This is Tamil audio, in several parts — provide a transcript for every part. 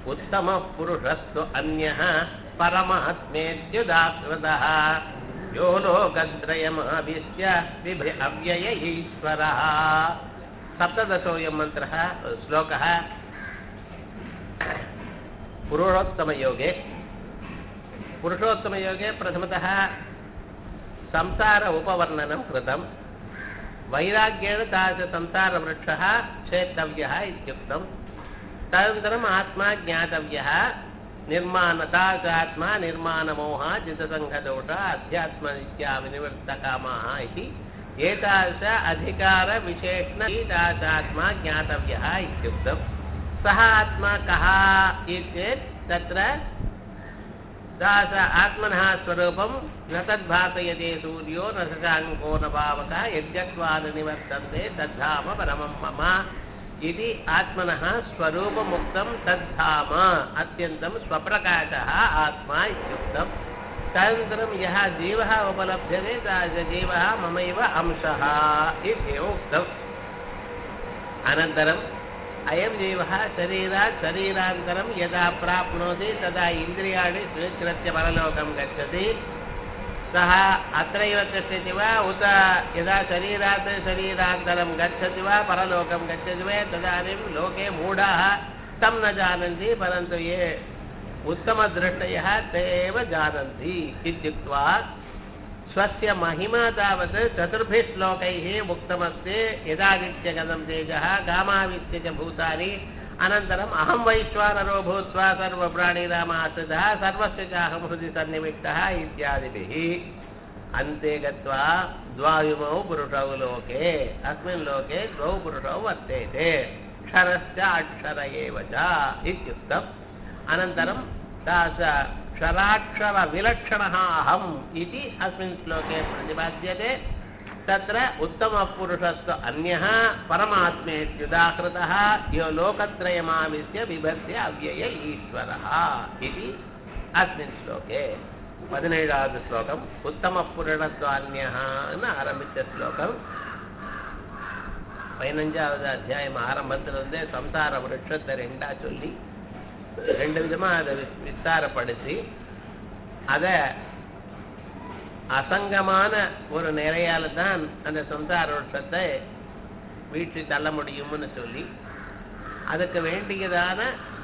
உத்தம புருஷஸ்து அந்யः பரமாத்மேத்யுதாகிருதः யோ லோகத்ரயமாவிஷ்ய விபி அவ்யய ஈஸ்வரः सप्तदशोऽयं मन्त्रः श्लोकः पुरुषोत्तमयोगे पुरुषोत्तमयोगे प्रथमतः संसार उपवर्णनं कृतं वैराग्येण तादृशसंसारवृक्षः छेत्तव्यः इत्युक्तं तदनन्तरम् आत्मा ज्ञातव्यः निर्माणता च आत्मा निर्माणमोह जितसङ्घदोष अध्यात्मनित्याविनिवृत्तकामाः इति एतादृश अधिकारविशेषण तादृशात्मा ज्ञातव्यः इत्युक्तं सः आत्मा कः इत्येत् तत्र तादृश आत्मनः स्वरूपं न तद्भासयते सूर्यो न शशाङ्को न पावकः यद्यक्त्वान् निवर्तन्ते तद्धाम परमं मम इति आत्मनः स्वरूपमुक्तं तद्धाम अत्यन्तं स्वप्रकाशः आत्मा इत्युक्तं तदनन्तरं यः जीवः उपलभ्यते तादृशजीवः ममैव अंशः इत्येव उक्तम् अनन्तरम् अयं जीवः शरीरात् शरीरान्तरं यदा प्राप्नोति तदा इन्द्रियाणि स्वीकृत्य परलोकं गच्छति सः अत्रैव तिष्ठति वा उत यदा शरीरात् शरीरान्तरं गच्छति वा परलोकं गच्छति वा तदानीं लोके मूढाः तं न जानन्ति परन्तु ये उत्तमदृष्टयः ते एव जानन्ति इत्युक्त्वा स्वस्य महिमा तावत् चतुर्भिः श्लोकैः उक्तमस्ति यदादित्यगतं तेजः गामावित्य च भूतानि अनन्तरम् अहं वैश्वानरो भूत्वा सर्वप्राणिनामाश्रितः सर्वस्य चाहं हृदि सन्निमित्तः इत्यादिभिः अन्ते गत्वा द्वायुमौ पुरुषौ लोके अस्मिन् लोके द्वौ पुरुषौ वर्तेते क्षरश्च अक्षर एव च इत्युक्तम् अनन्तरं तादृश क्षराक्षरविलक्षणः अहम् इति अस्मिन् श्लोके प्रतिपाद्यते तत्र उत्तमपुरुषस्तु अन्यः परमात्मेत्युदाहृतः यो लोकत्रयमाविश्य बिभर्त्य अव्यय ईश्वरः इति अस्मिन् श्लोके பதினேழாவது ஸ்லோகம் உத்தம புருடத்வான்யன்னு ஆரம்பித்த ஸ்லோகம் பதினஞ்சாவது அத்தியாயம் ஆரம்பத்திலிருந்தே சம்சார விருட்சத்தை ரெண்டா சொல்லி ரெண்டு விதமா அதை வி- விஸ்தாரப்படுத்தி அத அசங்கமான ஒரு நிறையால தான் அந்த சம்சார விருட்சத்தை வீழ்ச்சி தள்ள முடியும்னு சொல்லி அதுக்கு வேண்டியதான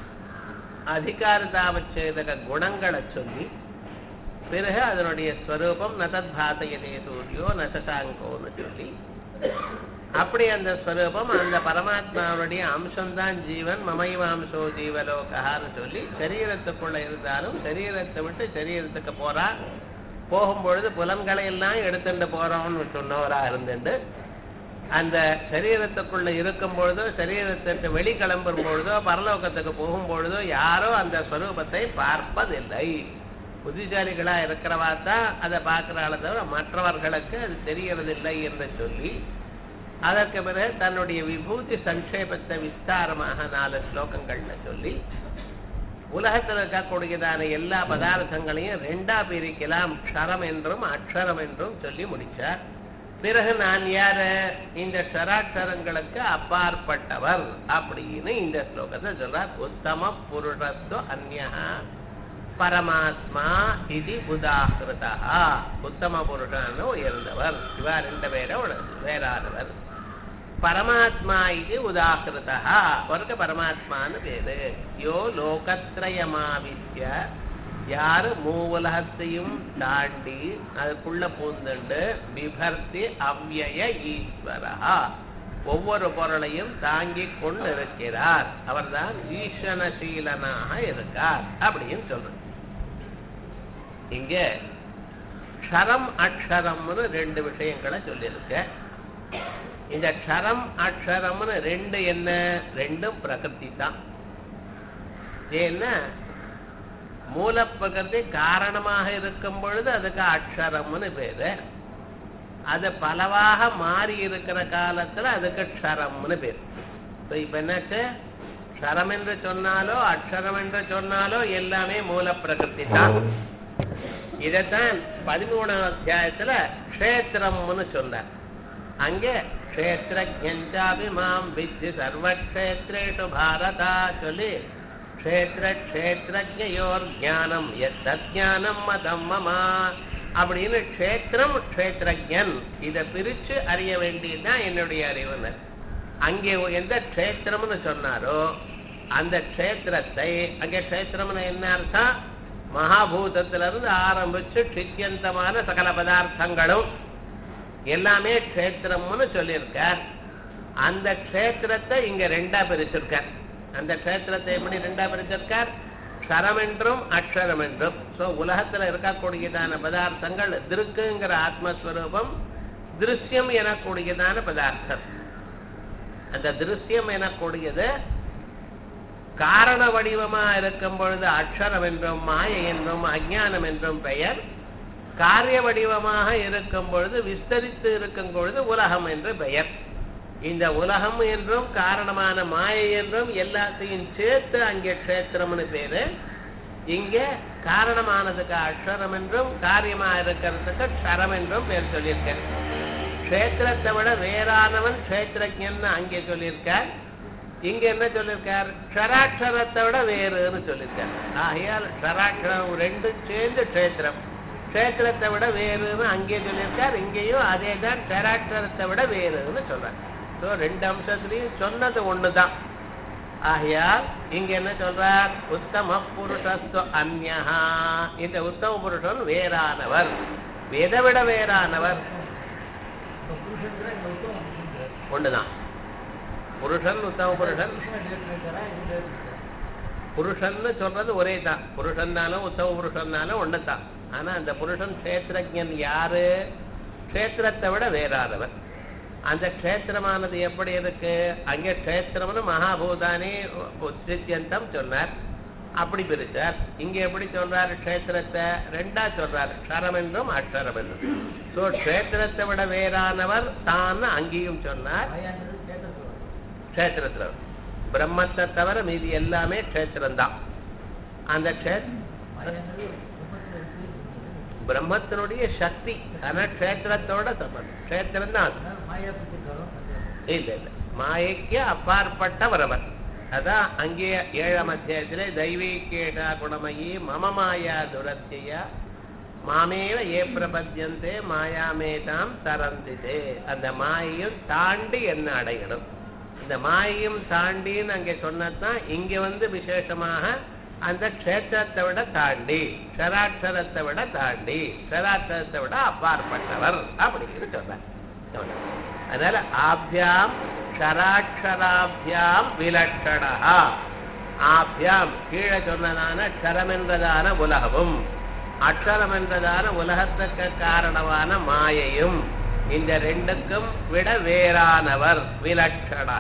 அதிகாரதாவச்சேதக குணங்களை சொல்லி பிறகு அதனுடைய ஸ்வரூபம் நதத் பாசயதே சூரியோ நசசாங்கோன்னு சொல்லி அப்படி அந்த ஸ்வரூபம் அந்த பரமாத்மாவுடைய அம்சம்தான் ஜீவன் மமைவ அம்சோ ஜீவலோகான்னு சொல்லி சரீரத்துக்குள்ள இருந்தாலும் சரீரத்தை விட்டு சரீரத்துக்கு போறா போகும்பொழுது புலன்களை எல்லாம் எடுத்துட்டு போறோம்னு சொன்னவரா இருந்துட்டு அந்த சரீரத்துக்குள்ள இருக்கும் பொழுதோ சரீரத்திற்கு வெளி கிளம்பும் பொழுதோ பரலோகத்துக்கு போகும் பொழுதோ யாரோ அந்த ஸ்வரூபத்தை பார்ப்பதில்லை புத்திசாலிகளா இருக்கிறவா தான் அதை பார்க்கிறாள தவிர மற்றவர்களுக்கு அது தெரியறதில்லை என்று சொல்லி அதற்கு பிறகு தன்னுடைய விபூதி சங்கேபத்தை விஸ்தாரமாக நாலு ஸ்லோகங்கள்ல சொல்லி உலகத்தில் இருக்கக்கூடியதான எல்லா பதார்த்தங்களையும் ரெண்டா பிரிக்கலாம் க்ஷரம் என்றும் அக்ஷரம் என்றும் சொல்லி முடிச்சார் பிறகு நான் யாரு இந்த ஷராட்சரங்களுக்கு அப்பாற்பட்டவர் அப்படின்னு இந்த ஸ்லோகத்தை சொல்றார் உத்தம புருஷஸ்து அந்யா பரமாத்மா இது உதாகிருதா உத்தம புருஷன்னு உயர்ந்தவர் இவா ரெண்டு பேரும் வேறானவர் பரமாத்மா இது உதாகிருதா அவருக்கு பரமாத்மான்னு பேரு யோ லோகத்ரயமாவித்ய யாரு மூவுலகத்தையும் தாண்டி அதுக்குள்ள பூந்துண்டு விபர்த்தி அவ்யய ஈஸ்வரா ஒவ்வொரு பொருளையும் தாங்கிக் கொண்டு இருக்கிறார் அவர்தான் ஈசனசீலனாக இருக்கார் அப்படின்னு சொல்ற இங்க க்ஷரம் அக்ஷரம்னு ரெண்டு விஷயங்களை சொல்லியிருக்க இந்த க்ஷரம் அக்ஷரம்னு ரெண்டு என்ன ரெண்டும் பிரகிருதி தான் ஏன்னா மூல பிரகிருதி காரணமாக இருக்கும் பொழுது அதுக்கு அக்ஷரம்னு பேரு அது பலவாக மாறி இருக்கிற காலத்துல அதுக்கு க்ஷரம்னு பேர் So, இப்ப என்னாச்சு க்ஷரம் என்று சொன்னாலோ அக்ஷரம் என்று சொன்னாலோ எல்லாமே மூல பிரகிருதி தான் இதைத்தான் பதிமூணாம் அத்தியாயத்துல க்ஷேத்திரம்னு சொன்னார் அங்கே க்ஷேத்திரஜாபி மாம் வித்தி சர்வக்ஷேத்ரேஷு பாரதா சொல்லி க்ஷேத்திர க்ஷேத்திரஜயோர் ஞானம் எத்தத் ஞானம் மதம் மமா அப்படின்னு க்ஷேத்திரம் க்ஷேத்திரஜன் இதை பிரிச்சு அறிய வேண்டியதுதான் என்னுடைய அறிவுனர் அங்கே எந்த க்ஷேத்திரம்னு சொன்னாரோ அந்த க்ஷேத்திரத்தை அங்கே க்ஷேத்திரம்னு என்ன அர்த்தம் மகாபூதத்திலிருந்து ஆரம்பிச்சு சித்தியந்தமான சகல பதார்த்தங்களும் எல்லாமே க்ஷேத்திரம்னு சொல்லியிருக்கார் அந்த க்ஷேத்திரத்தை இங்க ரெண்டா பிரிச்சிருக்கார் அந்த க்ஷேத்திரத்தை எப்படி ரெண்டா பிரிச்சிருக்கார் க்ஷரம் என்றும் அக்ஷரம் என்றும் ஸோ உலகத்துல இருக்கக்கூடியதான பதார்த்தங்கள் திருக்குங்கிற ஆத்மஸ்வரூபம் திருஷ்யம் எனக்கூடியதான பதார்த்தம் அந்த திருஷ்யம் எனக்கூடியது காரண வடிவமா இருக்கும் பொழுது அக்ஷரம் என்றும் மாயை என்றும் அஜானம் என்றும் பெயர் காரிய வடிவமாக இருக்கும் பொழுது விஸ்தரித்து இருக்கும் பொழுது உலகம் என்று பெயர் இந்த உலகம் என்றும் காரணமான மாயை என்றும் எல்லாத்தையும் சேர்த்து அங்கே க்ஷேத்திரம்னு பேரு இங்க காரணமானதுக்கு அக்ஷரம் என்றும் காரியமா இருக்கிறதுக்கு க்ஷரம் என்றும் பேர் சொல்லியிருக்காரு க்ஷேத்திரத்தை விட வேறானவன் க்ஷேத்திரஜன் அங்கே சொல்லியிருக்கார் இங்க என்ன சொல்லியிருக்கார் க்ஷராட்சரத்தை விட வேறுன்னு சொல்லியிருக்கார் ஆகையால் க்ஷராட்சரம் ரெண்டும் சேர்ந்து க்ஷேத்திரம் க்ஷேத்திரத்தை விட வேறுன்னு அங்கே சொல்லியிருக்கார் இங்கேயும் அதே தான் க்ஷராட்சரத்தை விட வேறுன்னு சொல்றார் ஸோ ரெண்டு அம்சத்துலையும் சொன்னது ஒண்ணுதான் ஆகையால் இங்க என்ன சொல்றார் உத்தம புருஷஸ்து அந்யஹா இந்த உத்தம புருஷன் வேறானவர் எதை விட வேறானவர் ஒண்ணுதான் புருஷன் உத்தம புருஷன் புருஷன்னு சொல்றது ஒரே தான் புருஷன்னாலும் உத்தம புருஷன்னாலும் ஒண்ணு தான் ஆனா அந்த புருஷன் கஷேத்திரஜன் யாரு கஷேத்திரத்தை விட வேறானவர் அந்த க்ஷேத்திரமானது எப்படி இருக்கு அங்கே க்ஷேத்திரம்னு மகாபூதானே உச்சித்தியந்தம் சொன்னார் அப்படி பிரிச்சார் இங்க எப்படி சொல்றாரு க்ஷேத்திரத்தை ரெண்டா சொல்றாரு க்ஷரம் என்றும் அக்ஷரம் என்றும் சோ க்ஷேத்திரத்தை விட வேறானவர் தான் அங்கேயும் சொன்னார் க்ஷேத்திரத்துல பிரம்மத்தை தவிர மீதி எல்லாமே க்ஷேத்திரம்தான் அந்த க்ஷேத் பிரம்மத்தினுடைய சக்தி ஆனா க்ஷேத்திரத்தோட சம்பந்தம் க்ஷேத்திரம் தான் இல்ல இல்ல மாயைக்கு அப்பாற்பட்ட வரவர் அதான் அங்கே ஏழாம் அத்தியாயத்திலே தெய்வீகேஷா குணமயி மம மாயா துரத்தியா மாமேவ ஏ பிரபத்தியந்தே மாயாமேதாம் தரந்திதே அந்த மாயையும் தாண்டி என்ன அடையணும் இந்த மாயையும் தாண்டின்னு அங்கே சொன்னதான் இங்க வந்து விசேஷமாக அந்த க்ஷேத்திரத்தை விட தாண்டி க்ஷராட்சரத்தை விட தாண்டி க்ஷராட்சரத்தை விட அப்பாற்பட்டவர் அப்படின்னு சொல்றார் அதனால ஆபியாம் க்ஷராட்சராபியாம் விலட்சணா ஆபியாம் கீழே சொன்னதான க்ஷரம் என்றதான உலகமும் அக்ஷரம் என்றதான உலகத்துக்கு காரணமான மாயையும் இந்த ரெண்டுக்கும் விட வேறானவர் விலட்சணா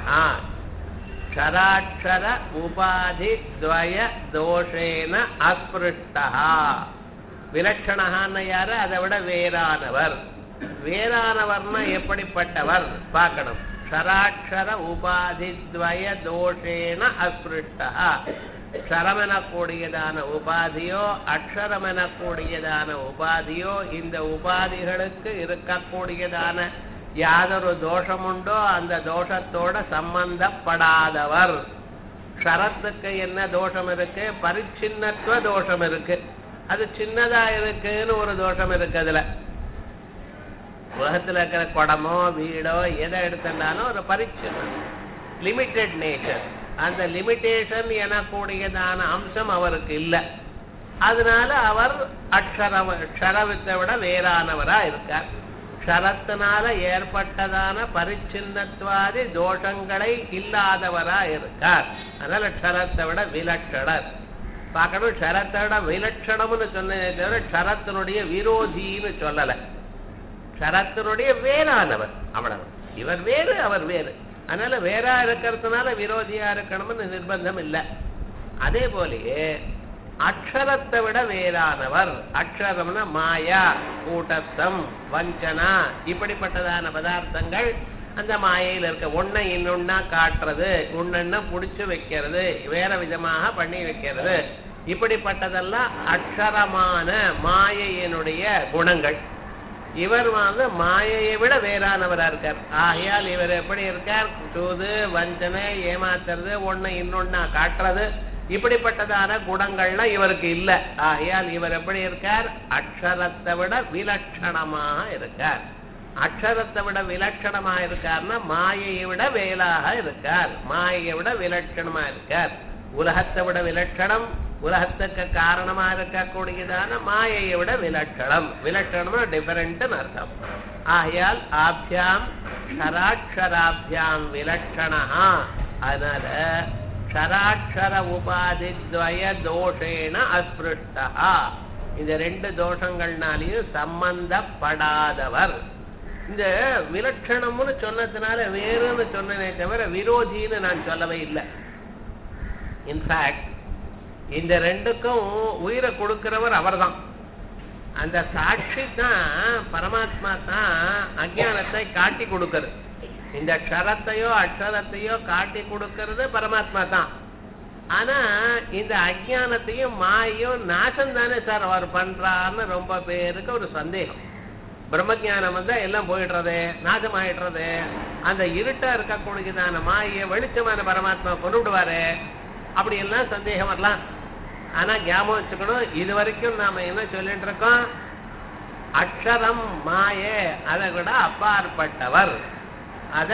க்ஷராட்சர உபாதி துவய தோஷேன அஸ்பிருஷ்டா விலட்சணகான்னு யாரு அதை விட வேறானவர் வேறானவர்னா எப்படிப்பட்டவர் பார்க்கணும் க்ஷராட்சர உபாதி துவய தோஷேன அஸ்பிருஷ்டா க்ஷரமெனக்கூடியதான உபாதியோ அக்ஷரமெனக்கூடியதான உபாதியோ இந்த உபாதிகளுக்கு இருக்கக்கூடியதான யாதொரு தோஷமுண்டோ அந்த தோஷத்தோட சம்பந்தப்படாதவர் க்ஷரத்துக்கு என்ன தோஷம் இருக்கு பரிச்சின்னத்துவ தோஷம் இருக்கு அது சின்னதா இருக்குன்னு ஒரு தோஷம் இருக்கு அதுல உலகத்துல இருக்கிற குடமோ வீடோ எதை எடுத்துட்டாலும் ஒரு பரிச்சின்னம் லிமிட்டெட் நேச்சர் அந்த லிமிட்டேஷன் எனக்கூடியதான அம்சம் அவருக்கு இல்லை அதனால அவர் அக்ஷரம் க்ஷரத்தை விட வேறானவரா இருக்கார் க்ஷரத்தினால ஏற்பட்டதான பரிச்சின்னத்வாதி தோஷங்களை இல்லாதவரா இருக்கார் அதனால க்ஷரத்தை விட விலட்சணர் பார்க்கணும் க்ஷரத்தை விட விலட்சணம்னு சொன்னதே தவிர க்ஷரத்தினுடைய விரோதின்னு சொல்லலை க்ஷரத்தினுடைய வேறானவர் அவ்வளவு இவர் வேறு அவர் வேறு அதனால வேறா இருக்கிறதுனால விரோதியா இருக்கணும்னு நிர்பந்தம் இல்லை அதே போலயே அக்ஷரத்தை விட வேறானவர் அக்ஷரம்னா மாயா கூட்டத்தம் வஞ்சனா இப்படிப்பட்டதான பதார்த்தங்கள் அந்த மாயையில் இருக்க ஒன்றை இன்னொன்னா காட்டுறது ஒன்னொன்னா புடிச்சு வைக்கிறது வேற விதமாக பண்ணி வைக்கிறது இப்படிப்பட்டதெல்லாம் அக்ஷரமான மாயையினுடைய குணங்கள் இவர் வந்து மாயையை விட வேறானவரா இருக்கார் ஆகையால் இவர் எப்படி இருக்கார் சூது வஞ்சனை ஏமாத்துறது ஒண்ணு இன்னொன்னா காட்டுறது இப்படிப்பட்டதான குணங்கள்லாம் இவருக்கு இல்ல ஆகையால் இவர் எப்படி இருக்கார் அக்ஷரத்தை விட விலட்சணமாக இருக்கார் அக்ஷரத்தை விட விலட்சணமா இருக்கார்னா மாயையை விட வேலாக இருக்கார் மாயையை விட விலட்சணமா இருக்கார் உலகத்தை விட விலட்சணம் உலகத்துக்கு காரணமா இருக்கக்கூடியதான மாயையை விட விலட்சணம் விலட்சணம்னா டிஃபரெண்ட் அர்த்தம் ஆகையால் ஆபியாம் ஷராட்சராபியாம் விலட்சணா அதனால ஷராட்சர உபாதித்வய தோஷேன அஸ்பிருஷ்டா இந்த ரெண்டு தோஷங்கள்னாலையும் சம்பந்தப்படாதவர் இந்த விலட்சணம்னு சொன்னதுனால வேறுன்னு சொன்னனே தவிர விரோதின்னு நான் சொல்லவே இல்லை இன்ஃபேக்ட் இந்த ரெண்டுக்கும் உயிரை கொடுக்கிறவர் அவர்தான் அந்த சாட்சி தான் பரமாத்மா தான் அஜானத்தை காட்டி கொடுக்கிறது இந்த க்ஷரத்தையோ அக்ஷரத்தையோ காட்டி கொடுக்கிறது பரமாத்மா தான் ஆனா இந்த அஜானத்தையும் மாயையும் நாசம் தானே சார் அவர் பண்றாருன்னு ரொம்ப பேருக்கு ஒரு சந்தேகம் பிரம்மஜானம் வந்தா எல்லாம் போயிடுறது நாசம் ஆயிடுறது அந்த இருட்டா இருக்கக்கூடியதான மாயை வெளிச்சமான பரமாத்மா கொண்டு விடுவாரு அப்படி எல்லாம் சந்தேகம் வரலாம் ஆனா ஞாபகம் வச்சுக்கணும் இது வரைக்கும் நாம என்ன சொல்லிட்டு இருக்கோம் அக்ஷரம் மாயே அதை விட அப்பாற்பட்டவர் அத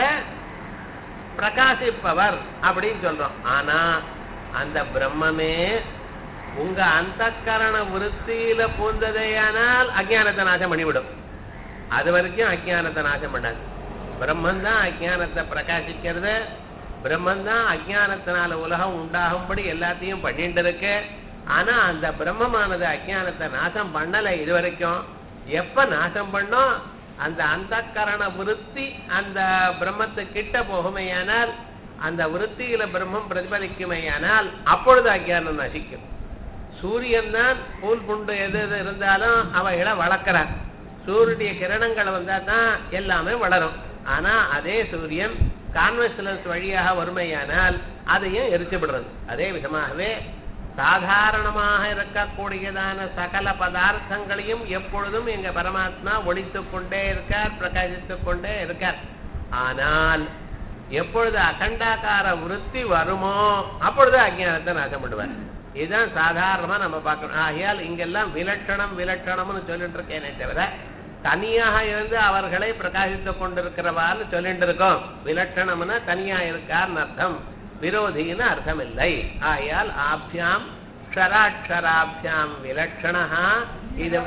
பிரகாசிப்பவர் அப்படின்னு சொல்றோம் ஆனா அந்த பிரம்மமே உங்க அந்த கரண விருத்தியில பூந்ததையானால் அஜானத்தை நாசம் பண்ணிவிடும் அது வரைக்கும் அஜானத்தை நாசம் பண்ணாது பிரம்மன் தான் அஜானத்தை பிரகாசிக்கிறது பிரம்மன் தான் அஜானத்தினால உலகம் உண்டாகும்படி எல்லாத்தையும் பண்ணிட்டு இருக்கு ஆனா அந்த பிரம்மமானது அஜானத்தை நாசம் பண்ணல இது வரைக்கும் எப்ப நாசம் பண்ணோம் அந்த அந்த கரண விருத்தி அந்த பிரம்மத்து கிட்ட போகுமையானால் அந்த விருத்தியில பிரம்மம் பிரதிபலிக்குமையானால் அப்பொழுது அஜானம் நசிக்கும் சூரியன் தான் பூல் புண்டு எது எது இருந்தாலும் அவைகளை வளர்க்கிறார் சூரியனுடைய கிரணங்கள் வந்தா தான் எல்லாமே வளரும் ஆனா அதே சூரியன் கான்வெஸ்லன்ஸ் வழியாக வறுமையானால் அதையும் எரிச்சு விடுறது அதே விதமாகவே சாதாரணமாக இருக்கக்கூடியதான சகல பதார்த்தங்களையும் எப்பொழுதும் எங்க பரமாத்மா ஒழித்துக் கொண்டே இருக்கார் பிரகாசித்துக் கொண்டே இருக்கார் ஆனால் எப்பொழுது அகண்டாக்கார விருத்தி வருமோ அப்பொழுது அஜ்ஞானத்தை நாசம் பண்ணுவார் இதுதான் சாதாரணமா நம்ம பார்க்கணும் ஆகையால் இங்கெல்லாம் விலட்சணம் விலட்சணம்னு சொல்லிட்டு இருக்கேனே தவிர தனியாக இருந்து அவர்களை பிரகாசித்துக் கொண்டிருக்கிறவான்னு சொல்லிட்டு இருக்கோம் விலட்சணம்னா தனியா இருக்கார்னு அர்த்தம் விரோதின்னு அர்த்தம் இல்லை ஆகையால் ஆபியாம் க்ஷராட்சராபியாம் விலட்சணா இது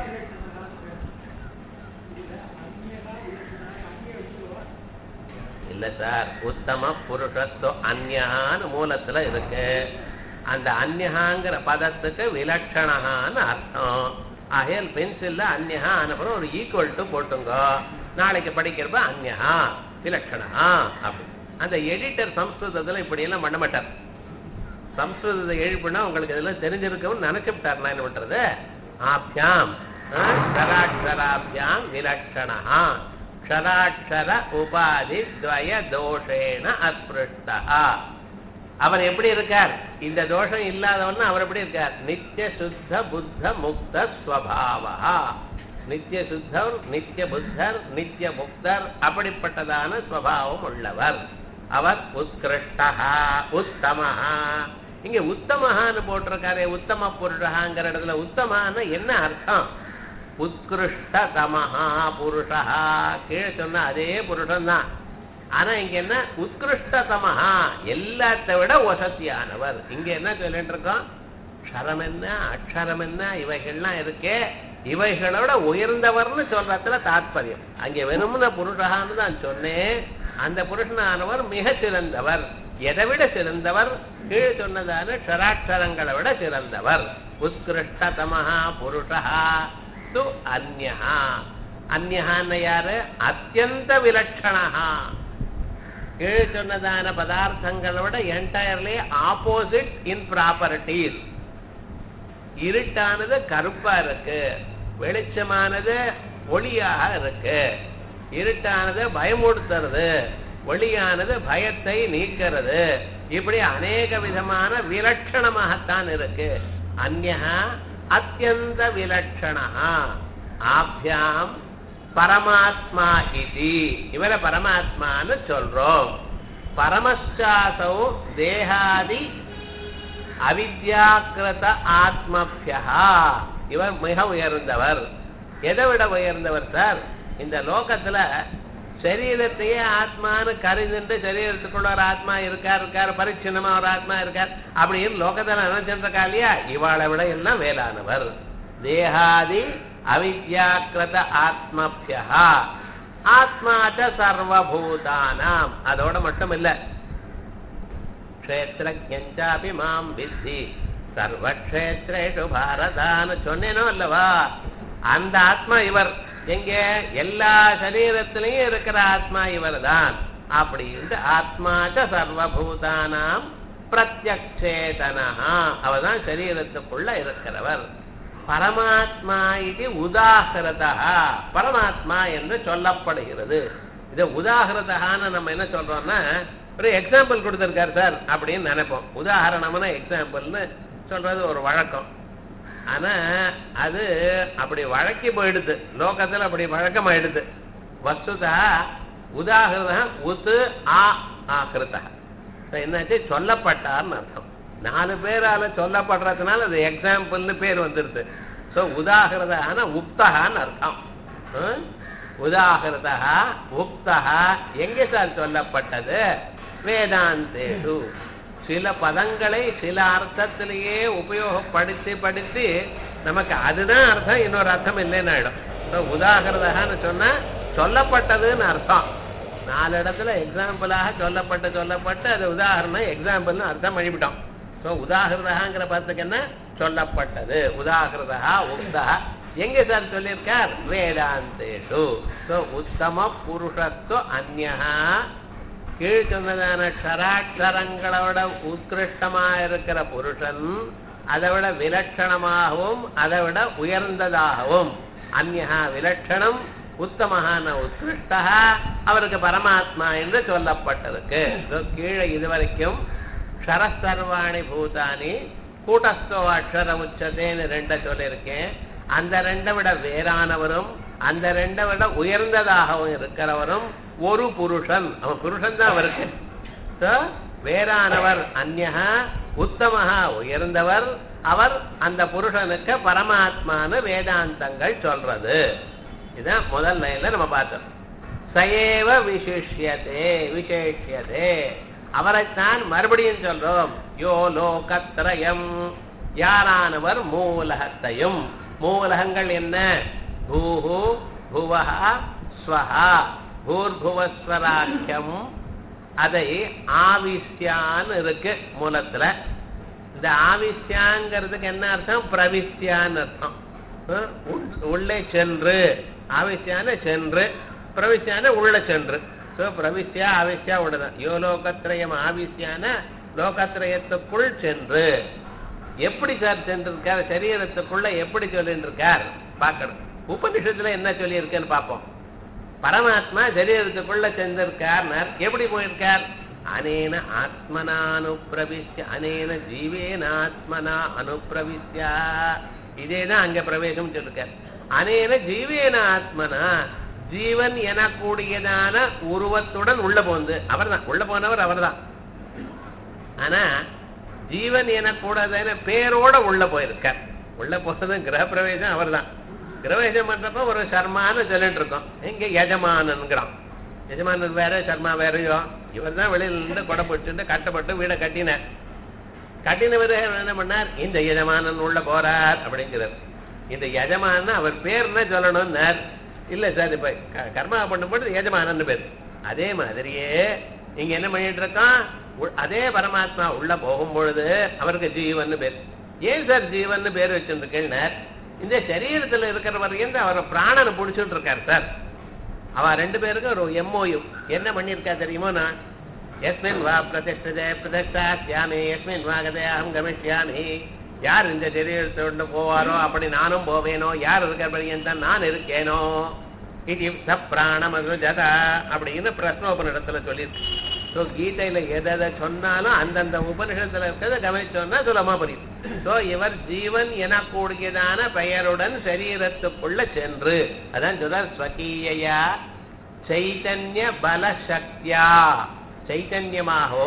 இல்ல சார் உத்தம புருஷத்துவ அந்யான்னு மூலத்துல இருக்கு அந்த அந்யகாங்கிற பதத்துக்கு விலட்சணகான்னு அர்த்தம் ஆகையால் பென்சில்ல அந்யகா அனுப்புறம் ஒரு ஈக்குவல் டு போட்டுங்க நாளைக்கு படிக்கிறப்ப அந்யகா விலட்சணா அப்படி அந்த எடிட்டர் சம்ஸ்கிருதத்துல இப்படி எல்லாம் பண்ண மாட்டார் சம்ஸ்கிருதத்தை எழுப்பினா உங்களுக்கு இதெல்லாம் தெரிஞ்சிருக்கும்னு நினைச்சுட்டார் நான் என்ன பண்றது ஆபியாம் க்ஷராட்சராபியாம் விலட்சணா க்ஷராட்சர உபாதி துவய தோஷேன அஸ்பிருஷ்டா அவர் எப்படி இருக்கார் இந்த தோஷம் இல்லாதவன் அவர் எப்படி இருக்கார் நித்திய சுத்த புத்த முக்த ஸ்வபாவா நித்திய சுத்தர் நித்திய புத்தர் நித்திய முக்தர் அப்படிப்பட்டதான ஸ்வபாவம் உள்ளவர் அவர் உத்கிருஷ்டா உத்தமஹா இங்க உத்தமஹான்னு போட்டிருக்காரு உத்தம புருஷகாங்கிற இடத்துல உத்தமான என்ன அர்த்தம் உத்கிருஷ்டதமஹா புருஷா கீழே சொன்ன அதே புருஷன் தான் ஆனா இங்க என்ன உத்கிருஷ்டதமஹா எல்லாத்தை விட வசதியானவர் இங்க என்ன சொல்லிட்டு இருக்கோம் க்ஷரம் என்ன அக்ஷரம் என்ன இவைகள்லாம் இருக்கே இவைகளோட உயர்ந்தவர்னு சொல்றதுல தாத்பரியம் அங்கே வெறும்ன புருஷகான்னு தான் சொன்னேன் அந்த புருஷனானவர் மிக சிறந்தவர் எதை விட சிறந்தவர் கீழ் சொன்னதான ஷராட்சரங்களை விட சிறந்தவர் உத்கிருஷ்டதமஹா புருஷா து அந்யஹா அந்யஹான்னு யாரு அத்தியந்த விலட்சணா கீழ் சொன்னதான பதார்த்தங்களோட என்டையர்லி ஆப்போசிட் இன் ப்ராப்பர்டிஸ் இருட்டானது கருப்பா இருக்கு வெளிச்சமானது ஒளியாக இருக்கு இருட்டானது பயமுடுத்துறது ஒளியானது பயத்தை நீக்கிறது இப்படி அநேக விதமான விலட்சணமாகத்தான் இருக்கு அந்நா அத்தியந்த விலட்சணா ஆபியாம் பரமாத்மா இது இவரை பரமாத்மான்னு சொல்றோம் பரமச்சாசௌ தேகாதி அவித்யாக்கிருத ஆத்மபியா இவர் மிக உயர்ந்தவர் எதை விட உயர்ந்தவர் சார் இந்த லோகத்துல சரீரத்தையே ஆத்மான்னு கருதுண்டு சரீரத்துக்குள்ள ஒரு ஆத்மா இருக்கார் இருக்கார் பரிச்சின்னமா ஒரு ஆத்மா இருக்கார் அப்படின்னு லோகத்துல நினைச்சிருக்கா இல்லையா இவாளை விட எல்லாம் வேளானவர் தேகாதி அவித்யாக்கிருத ஆத்மபியா ஆத்மாச்ச சர்வபூதானாம் அதோட மட்டும் இல்ல க்ஷேத்திரஜாபி மாம் வித்தி சர்வக்ஷேத்ரேஷு பாரதான்னு சொன்னேனோ அல்லவா அந்த ஆத்மா இவர் எங்க எல்லா சரீரத்திலையும் இருக்கிற ஆத்மா இவர் தான் அப்படின்ட்டு ஆத்மாச்ச சர்வபூதானாம் பிரத்யக்ஷேதனா அவதான் சரீரத்துக்குள்ள இருக்கிறவர் பரமாத்மா இது உதாகிருதா பரமாத்மா என்று சொல்லப்படுகிறது இது உதாகிருதான்னு நம்ம என்ன சொல்றோம்னா ஒரு எக்ஸாம்பிள் கொடுத்திருக்காரு சார் அப்படின்னு நினைப்போம் உதாரணம்னா எக்ஸாம்பிள்னு சொல்றது ஒரு வழக்கம் ஆனா அது அப்படி வழக்கி போயிடுது லோகத்துல அப்படி வழக்கமாயிடுது வஸ்துதா உதாகிருதா உத்து ஆ ஆகிருதா என்னாச்சு சொல்லப்பட்டார்னு அர்த்தம் நாலு பேரால சொல்லப்படுறதுனால அது எக்ஸாம்பிள்னு பேர் வந்துருது சோ உதாகிருதான உக்தகான்னு அர்த்தம் ஹம்? உதாகிருதா உக்தகா எங்கே சார் சொல்லப்பட்டது வேதாந்தேஷு சில பதங்களை சில அர்த்தத்திலேயே உபயோகப்படுத்தி படுத்தி நமக்கு அதுதான் அர்த்தம் இன்னொரு அர்த்தம் இல்லைன்னு ஆயிடும் So, உதாகிருதகான்னு சொன்னா சொல்லப்பட்டதுன்னு அர்த்தம் நாலு இடத்துல எக்ஸாம்பிளாக சொல்லப்பட்டு சொல்லப்பட்டு அது உதாரணம் எக்ஸாம்பிள்னு அர்த்தம் பண்ணிவிட்டோம் ஸோ உதாகிருதகாங்கிற பதத்துக்கு என்ன சொல்லப்பட்டது உதாகிருதா உக்தா எங்க சார் சொல்லியிருக்கார் வேதாந்தேஷு ஸோ உத்தம புருஷத்துவ அந்யா கீழ் சொன்னதான க்ஷராட்சரங்களோட உத்கிருஷ்டமா இருக்கிற புருஷன் அதை விட விலட்சணமாகவும் அதை விட உயர்ந்ததாகவும் அந்யா விலட்சணம் உத்தமகான உத்கிருஷ்டா அவருக்கு பரமாத்மா என்று சொல்லப்பட்டிருக்கு So, கீழே இதுவரைக்கும் க்ஷரசர்வாணி பூதானி கூட்டஸ்தோ அக்ஷர உச்சதேன்னு ரெண்ட சொல்லியிருக்கேன் அந்த ரெண்டை விட வேறானவரும் அந்த ரெண்டை விட உயர்ந்ததாகவும் இருக்கிறவரும் ஒரு புருஷன் அவன் புருஷன் தான் அவருக்கு So, வேறானவர் அந்யகா உத்தமஹா உயர்ந்தவர் அவர் அந்த புருஷனுக்கு பரமாத்மான்னு வேதாந்தங்கள் சொல்றது இதான் முதல் லைன்ல நம்ம பார்த்தோம் சயேவ விசிஷ்யதே விசேஷ்யதே அவரைத்தான் மறுபடியும் சொல்றோம் யோ லோகத்ரயம் யாரானவர் மூலகத்தையும் மூலகங்கள் என்ன பூஹு புவஹா ஸ்வஹா பூர்புவஸ்வராக்கியம் அதை ஆவிஷ்யான்னு இருக்கு மூலத்துல இந்த ஆவிஷ்யாங்கிறதுக்கு என்ன அர்த்தம் பிரவிஷ்யான்னு அர்த்தம் ஹம், உள்- உள்ளே சென்று ஆவிஷ்யான சென்று பிரவிஷ்யான உள்ள சென்று ஸோ பிரவிஷ்யா ஆவிஷ்யா உள்ளதான் யோ லோகத்ரயம் ஆவிஷ்யான லோகத்ரயத்துக்குள் சென்று எப்படி சார் சென்றிருக்கார் சரீரத்துக்குள்ள எப்படி சொல்லிட்டு இருக்கார் பார்க்கணும் உபனிஷத்துல என்ன சொல்லியிருக்குன்னு பார்ப்போம் பரமாத்மா சரீரத்துக்குள்ள சென்றிருக்கார் எப்படி போயிருக்கார் அனேன ஆத்மனா அனுப்பிரவிஷ்ய அனேன ஜீவேன ஆத்மனா அனுப்பிரவிஷ்யா இதேதான் அங்க பிரவேசம் சொல்லிருக்கார் அனேன ஜீவேன ஆத்மனா ஜீவன் எனக்கூடியதான உருவத்துடன் உள்ள போந்து அவர்தான் உள்ள போனவர் அவர்தான் ஆனா ஜீவன் எனக்கூடாதான பேரோட உள்ள போயிருக்கார் உள்ள போனதும் கிரகப்பிரவேசம் அவர்தான் கிரகவேசம் பண்றப்ப ஒரு சர்மான்னு சொல்லிட்டு இருக்கோம் இங்க எஜமானன்கிறான் எஜமானன் வேற சர்மா வேறையோ இவர் தான் வெளியில இருந்து கொடை பிடிச்சிட்டு கட்டப்பட்டு வீடை கட்டினார் கட்டினவர் என்ன பண்ணார் இந்த எஜமானன் உள்ள போறார் அப்படிங்கிறார் இந்த எஜமானன் அவர் பேர் என்ன சொல்லணும்னார் இல்ல சார் இப்ப க- கர்மா பண்ணும்போது எஜமானன் பேர் அதே மாதிரியே இங்க என்ன பண்ணிட்டு இருக்கோம் உ- அதே பரமாத்மா உள்ள போகும் பொழுது அவருக்கு ஜீவன் பேர் ஏன் சார் ஜீவன் பேர் வச்சிருக்கேன்னார் இந்த சரீரத்துல இருக்கிற வரையும் அவர் பிராணனை பிடிச்சிட்டு இருக்கார் சார் அவ ரெண்டு பேருக்கும் ஒரு எம்ஓயு என்ன பண்ணியிருக்கா தெரியுமோ நான் எஸ்மின் வா பிரதிஷ்டதே பிரதிஷ்டாஸ்யாமி எஸ்மின் வா கதே அகம் கமிஷ்யாமி யார் இந்த சரீரத்தோடு போவாரோ அப்படி நானும் போவேனோ யார் இருக்கிற பரியந்தான் நான் இருக்கேனோ இது ச பிராணமகுஜதா அப்படின்னு பிரஸ்னோபனிடத்துல சொல்லியிருக்கு ஸோ கீதையில எதை எதை சொன்னாலும் அந்தந்த உபனிஷத்துல இருக்கிறத கவனிச்சோம்னா சுலமா புரியும் ஸோ இவர் ஜீவன் எனக்கூடியதான பெயருடன் சரீரத்துக்குள்ள சென்று அதான் சொல்றார் ஸ்வகீயா சைத்தன்ய பல சக்தியா சைத்தன்யமாகவும்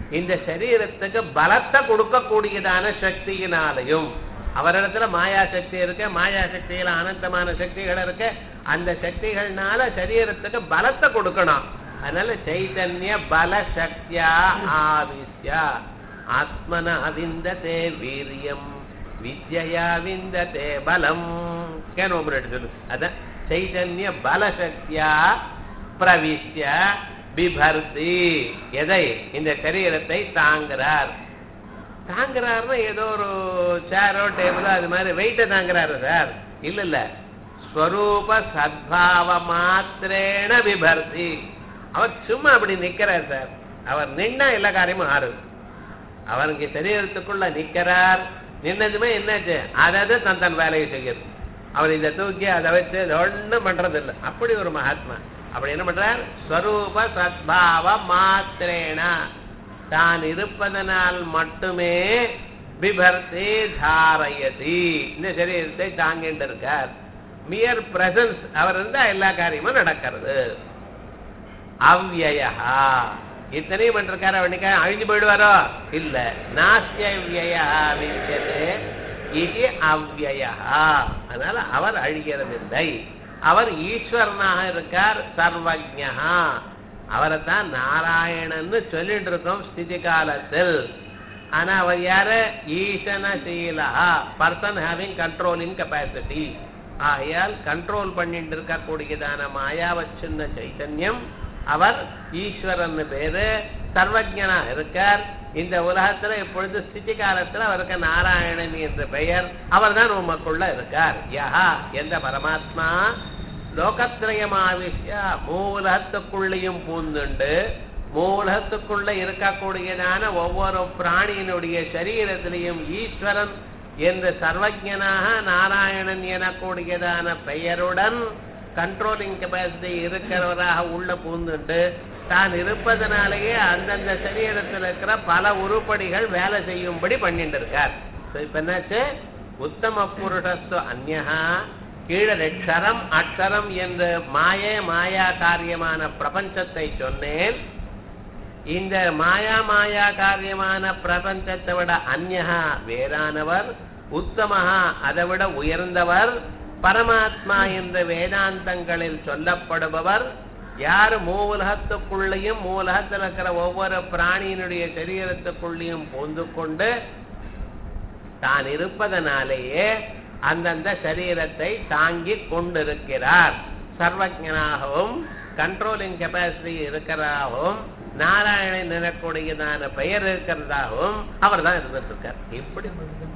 இந்த சரீரத்துக்கு பலத்தை கொடுக்கக்கூடியதான சக்தியினாலையும் அவரிடத்துல மாயா சக்தி இருக்கு மாயா சக்தியில அனந்தமான சக்திகள் இருக்கு அந்த சக்திகள்னால சரீரத்துக்கு பலத்தை கொடுக்கணும் அதனால சைதன்ய பல சக்தியா ஆவித்யா ஆத்மன அவிந்ததே வீரியம் வித்யா விந்ததே பலம் கேனோபர் சொல்லு அதான் சைதன்ய பல சக்தியா பிரவிஷ்ய பிபர்த்தி எதை இந்த சரீரத்தை தாங்குறார் தாங்குறாருன்னா ஏதோ ஒரு சேரோ டேபிளோ அது மாதிரி வெயிட்டை தாங்குறாரு சார் இல்ல இல்ல ஸ்வரூப சத்பாவ மாத்திரேன விபர்த்தி அவர் சும்மா அப்படி நிக்கிறார் சார் அவர் நின்னா எல்லா காரியமும் ஆறுது அவர் இங்க சரீரத்துக்குள்ள நிக்கிறார் நின்னதுமே என்னாச்சு அதாவது தன் தன் வேலையை செய்யுது அவர் இதை தூக்கி அதை வச்சு ஒன்றும் பண்றது இல்லை அப்படி ஒரு மகாத்மா அப்படி என்ன பண்றார் ஸ்வரூப சத்பாவ மாத்திரேனா தான் இருப்பதனால் மட்டுமே பிபர்த்தி தாரயதி இந்த சரீரத்தை தாங்கிட்டு இருக்கார் மியர் பிரசன்ஸ் அவர் இருந்தா எல்லா காரியமும் நடக்கிறது அவ்யயா இத்தனையும் பண்ணிருக்காரு அவனுக்கு அழிஞ்சு போயிடுவாரோ இல்ல நாஸ்தியவ்யா வித்தியதே இது அவ்யயா அதனால அவர் அழிகிறதில்லை அவர் ஈஸ்வரனாக இருக்கார் சர்வஜா அவரை தான் நாராயணன்னு சொல்லிட்டு இருக்கோம் ஸ்திதி காலத்தில் ஆனா அவர் யாரு ஈசனசீலா பர்சன் ஹேவிங் கண்ட்ரோலிங் கெப்பாசிட்டி ஆகையால் கண்ட்ரோல் பண்ணிட்டு இருக்கக்கூடியதான மாயாவச்சின்ன சைத்தன்யம் அவர் ஈஸ்வரன் பேரு சர்வஜனா இருக்கார் இந்த உலகத்துல இப்பொழுது ஸ்திதி காலத்துல அவருக்கு நாராயணன் என்ற பெயர் அவர் தான் உமக்குள்ள இருக்கார் யஹா எந்த பரமாத்மா லோகத்திரயமாவிஷ்ய மூலகத்துக்குள்ளேயும் பூந்துண்டு மூலகத்துக்குள்ள இருக்கக்கூடியதான ஒவ்வொரு பிராணியினுடைய சரீரத்திலையும் ஈஸ்வரன் என்று சர்வஜனாக நாராயணன் எனக்கூடியதான பெயருடன் கண்ட்ரோலிங் கெப்பாசிட்டி இருக்கிறவராக உள்ள பூந்துண்டு தான் இருப்பதனாலேயே அந்தந்த சரீரத்தில் இருக்கிற பல உருப்படிகள் வேலை செய்யும்படி பண்ணிட்டு இருக்கார் இப்ப என்னாச்சு உத்தம புருஷஸ்து அந்நகா கீழரட்சரம் அக்ஷரம் என்று மாய மாயா காரியமான பிரபஞ்சத்தை சொன்னேன் இந்த மாயா மாயா காரியமான பிரபஞ்சத்தை விட அந்நகா வேறானவர் உத்தமஹா அதை விட உயர்ந்தவர் பரமாத்மா என்ற வேதாந்தங்களில் சொல்லப்படுபவர் யார் மூலகத்துக்குள்ளேயும் மூலகத்தில் இருக்கிற ஒவ்வொரு பிராணியினுடைய சரீரத்துக்குள்ளேயும் பூந்து கொண்டு தான் இருப்பதனாலேயே அந்தந்த சரீரத்தை தாங்கி கொண்டிருக்கிறார் சர்வஜனாகவும் கண்ட்ரோலிங் கெப்பாசிட்டி இருக்கிறதாகவும் நாராயணன் நினைக்கூடியதான பெயர் இருக்கிறதாகவும் அவர் தான் இருந்துட்டு இருக்கார் இப்படி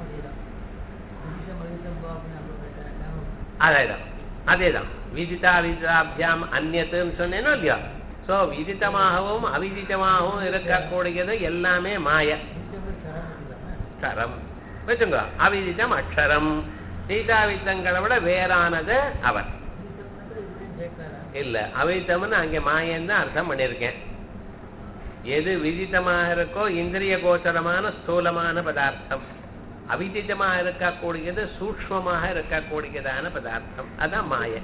அதேதான் அதேதான் விதிதா விதிதாபியாம் அந்நத்துன்னு சொன்னேனோ இல்லையோ சோ விதித்தமாகவும் அவிதித்தமாகவும் இருக்கக்கூடியது எல்லாமே மாய அக்ஷரம் வச்சுங்க அவிதித்தம் அக்ஷரம் சீதாவித்தங்களை விட வேறானது அவர் இல்ல அவிதித்தம்னு அங்க மாயன்னு தான் அர்த்தம் பண்ணியிருக்கேன் எது விதித்தமாக இருக்கோ இந்திரிய கோச்சரமான ஸ்தூலமான பதார்த்தம் அவிதித்தமாக இருக்கக்கூடியது சூக்மமாக இருக்கக்கூடியதான பதார்த்தம் அதான் மாய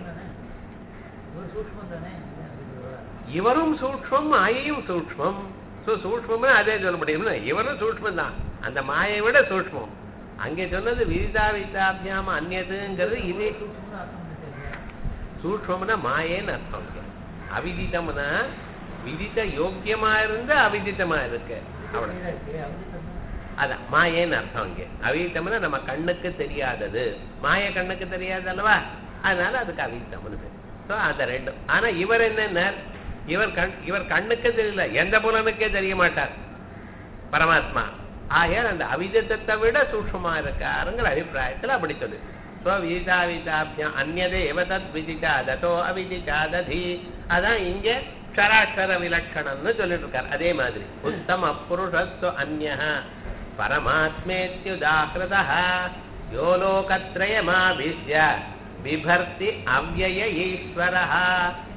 இவரும் சூக்மம் மாயையும் சூக்மம் சூக்மம்னு அதே சொல்ல முடியும்ல இவரும் சூக்மம் தான் அந்த மாயை விட சூக்மம் அங்கே சொன்னது விதிதா விதாபியாம அந்நதுங்கிறது இது சூக்மம்னா மாயேன்னு அர்த்தம் அவிதித்தம்னா விதித்த யோக்கியமா இருந்து அவிதித்தமா இருக்கு அவ்வளவு அதான் மாயேன்னு அர்த்தம் இங்கே அவிதித்தம்னா நம்ம கண்ணுக்கு தெரியாதது மாய கண்ணுக்கு தெரியாது அல்லவா அதனால அதுக்கு அவிதித்தம்னு ஸோ அந்த ரெண்டும் ஆனா இவர் என்ன இவர் கண் இவர் கண்ணுக்கு தெரியல எந்த புலனுக்கே தெரிய மாட்டார் பரமாத்மா ஆகையால் அந்த அவிதத்தை விட சூக்ஷமா இருக்காருங்கிற அபிப்பிராயத்தில் அப்படி சொல்லு ஸோ விதிதா விதாபியம் அந்நதே எவதத் விதிதா ததோ அவிதிதா ததி அதான் இங்கே க்ஷராட்சர விலட்சணம்னு சொல்லிட்டு இருக்கார் அதே மாதிரி உத்தம புருஷஸ்து அந்நிய பரமாத்மேத்யுதாகிருத யோ லோகத்ரயமாபிஷ்ய பிபர்த்தி அவ்வய ஈஸ்வர